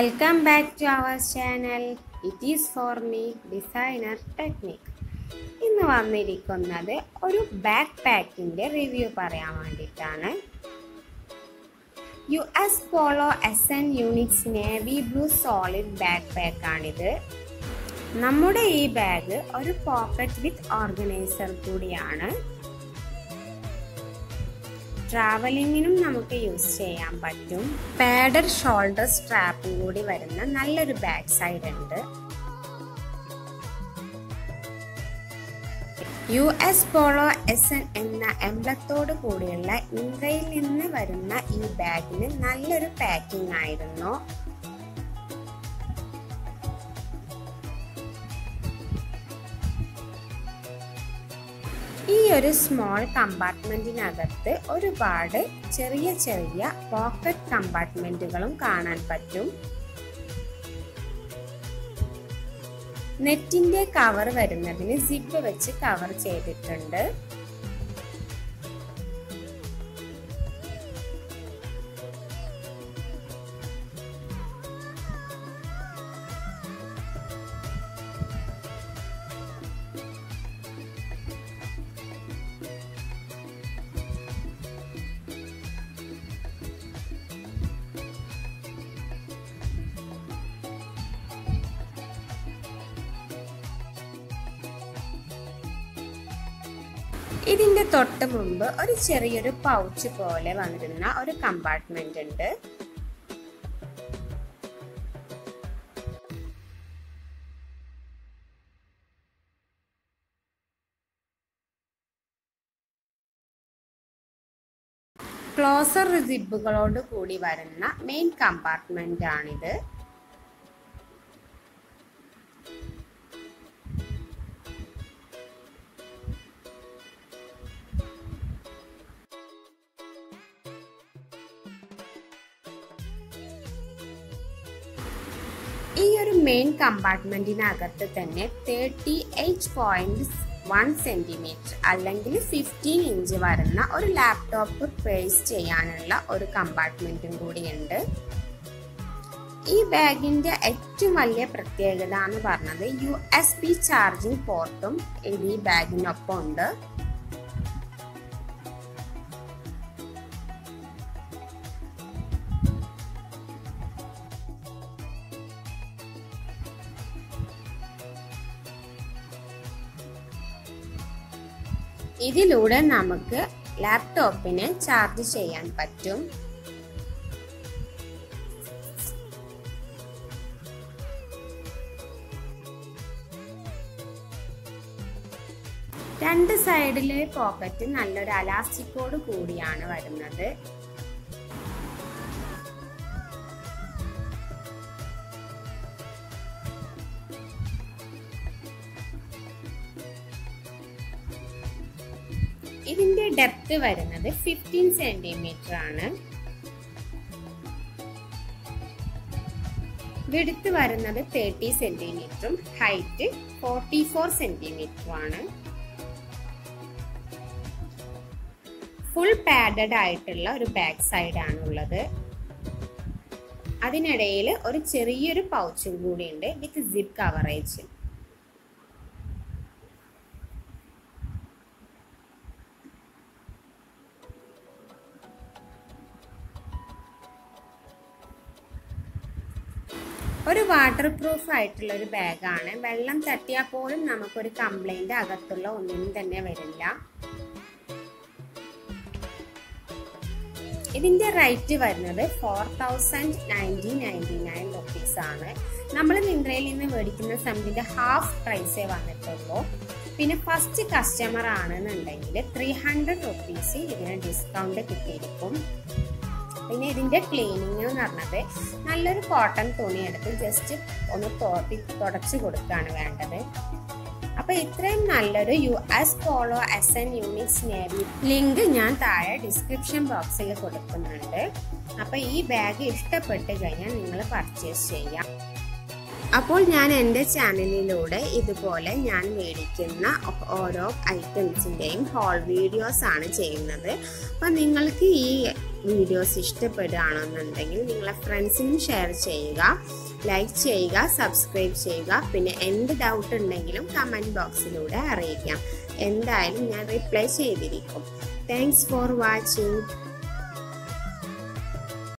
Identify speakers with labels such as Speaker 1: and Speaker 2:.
Speaker 1: welcome back to our channel it is for me designer technique ഇന്ന് വന്നിരിക്കുന്നത് ഒരു back പാക്കിൻ്റെ റിവ്യൂ പറയാൻ വേണ്ടിയിട്ടാണ് U S polo S N units navy blue solid back പാക്കാണിത് നമ്മുടെ ഈ ബാഗ് ഒരു പോക്കറ്റ് വിത്ത് ഓർഗനൈസർ കൂടിയാണ് ട്രാവലിങ്ങിനും നമുക്ക് യൂസ് ചെയ്യാൻ പറ്റും പാഡഡ് ഷോൾഡർ സ്ട്രാപ്പും കൂടി വരുന്ന നല്ലൊരു ബാക്ക് സൈഡ് ഉണ്ട് U S polo S N എന്ന എംബ്ലത്തോട് കൂടിയുള്ള ഇന്ത്യയിൽ നിന്ന് വരുന്ന ഈ ബാഗിന് നല്ലൊരു പാക്കിംഗ് ആയിരുന്നു ഈ ഒരു സ്മോൾ കമ്പാർട്ട്മെന്റിനകത്ത് ഒരുപാട് ചെറിയ ചെറിയ പോക്കറ്റ് കമ്പാർട്ട്മെന്റുകളും കാണാൻ പറ്റും നെറ്റിന്റെ കവർ വരുന്നതിന് സിപ്പ് വെച്ച് കവർ ചെയ്തിട്ടുണ്ട് ഇതിന്റെ തൊട്ട് മുമ്പ് ഒരു ചെറിയൊരു പൗച്ച് പോലെ വന്നിരുന്ന ഒരു കമ്പാർട്ട്മെന്റ് ഉണ്ട് ക്ലോസർ സിബുകളോട് കൂടി വരുന്ന മെയിൻ കമ്പാർട്ട്മെന്റ് ആണിത് ഈ ഒരു മെയിൻ കമ്പാർട്ട്മെന്റിനകത്ത് തന്നെ thirty eight point one centimetre അല്ലെങ്കിൽ ഫിഫ്റ്റീൻ ഇഞ്ച് വരുന്ന ഒരു ലാപ്ടോപ്പ് പേഴ്സ് ചെയ്യാനുള്ള ഒരു കമ്പാർട്ട്മെന്റും കൂടിയുണ്ട് ഈ ബാഗിന്റെ ഏറ്റവും വലിയ പ്രത്യേകത എന്ന് പറഞ്ഞത് യു എസ് ബി ചാർജിംഗ് പോർട്ടും ഇത് ഈ ബാഗിനൊപ്പം ഉണ്ട് ഇതിലൂടെ നമുക്ക് ലാപ്ടോപ്പിനെ ചാർജ് ചെയ്യാൻ പറ്റും രണ്ട് സൈഡിലെ പോക്കറ്റ് നല്ലൊരു അലാസ്റ്റിക്കോട് കൂടിയാണ് വരുന്നത് ഇതിന്റെ ഡെപ്ത് വരുന്നത് ഫിഫ്റ്റീൻ സെന്റിമീറ്റർ ആണ് വിടുത്ത് വരുന്നത് തേർട്ടി സെന്റിമീറ്ററും ഹൈറ്റ് ഫോർട്ടി ഫോർ സെന്റിമീറ്ററും ആണ് ഫുൾ പാഡഡ് ആയിട്ടുള്ള ഒരു ബാക്ക് സൈഡ് ആണ് ഉള്ളത് അതിനിടയിൽ ഒരു ചെറിയൊരു പൗച്ചും കൂടി ഉണ്ട് വിത്ത് സിപ്പ് കവറേജ് ഒരു വാട്ടർ പ്രൂഫ് ആയിട്ടുള്ള ഒരു ബാഗാണ് വെള്ളം തട്ടിയാൽ പോലും നമുക്കൊരു കംപ്ലൈന്റ് അകത്തുള്ള ഒന്നിനും തന്നെ വരില്ല ഇതിന്റെ റേറ്റ് വരുന്നത് four thousand ninety ninety nine rupees ആണ് നമ്മൾ മിന്ത്രയിൽ നിന്ന് മേടിക്കുന്ന സമയത്തിന്റെ ഹാഫ് പ്രൈസേ വന്നിട്ടുള്ളൂ പിന്നെ ഫസ്റ്റ് കസ്റ്റമർ ആണെന്നുണ്ടെങ്കിൽ ത്രീ ഹൺഡ്രഡ് റുപ്പീസ് ഇതിന് ഡിസ്കൗണ്ട് കിട്ടിയിരിക്കും പിന്നെ ഇതിന്റെ ക്ലീനിങ് എന്ന് പറഞ്ഞത് നല്ലൊരു കോട്ടൺ തുണി എടുത്ത് ജസ്റ്റ് ഒന്ന് തോട്ടി തുടച്ചു കൊടുക്കുകയാണ് വേണ്ടത് അപ്പൊ ഇത്രയും നല്ലൊരു U S polo S N units navy link ഞാൻ താഴെ ഡിസ്ക്രിപ്ഷൻ ബോക്സിൽ കൊടുക്കുന്നുണ്ട് അപ്പൊ ഈ ബാഗ് ഇഷ്ടപ്പെട്ട് കഴിഞ്ഞാൽ നിങ്ങൾ പർച്ചേസ് ചെയ്യാം അപ്പോൾ ഞാൻ എൻ്റെ ചാനലിലൂടെ ഇതുപോലെ ഞാൻ മേടിക്കുന്ന ഓരോ ഐറ്റംസിൻ്റെയും ഹോൾ വീഡിയോസ് ആണ് ചെയ്യുന്നത് അപ്പം നിങ്ങൾക്ക് ഈ വീഡിയോസ് ഇഷ്ടപ്പെടുകയാണെന്നുണ്ടെങ്കിൽ നിങ്ങളെ ഫ്രണ്ട്സിനും ഷെയർ ചെയ്യുക ലൈക്ക് ചെയ്യുക സബ്സ്ക്രൈബ് ചെയ്യുക പിന്നെ എന്ത് ഡൗട്ട് ഉണ്ടെങ്കിലും കമൻറ്റ് ബോക്സിലൂടെ അറിയിക്കാം എന്തായാലും ഞാൻ റിപ്ലൈ ചെയ്തിരിക്കും താങ്ക്സ് ഫോർ വാച്ചിങ്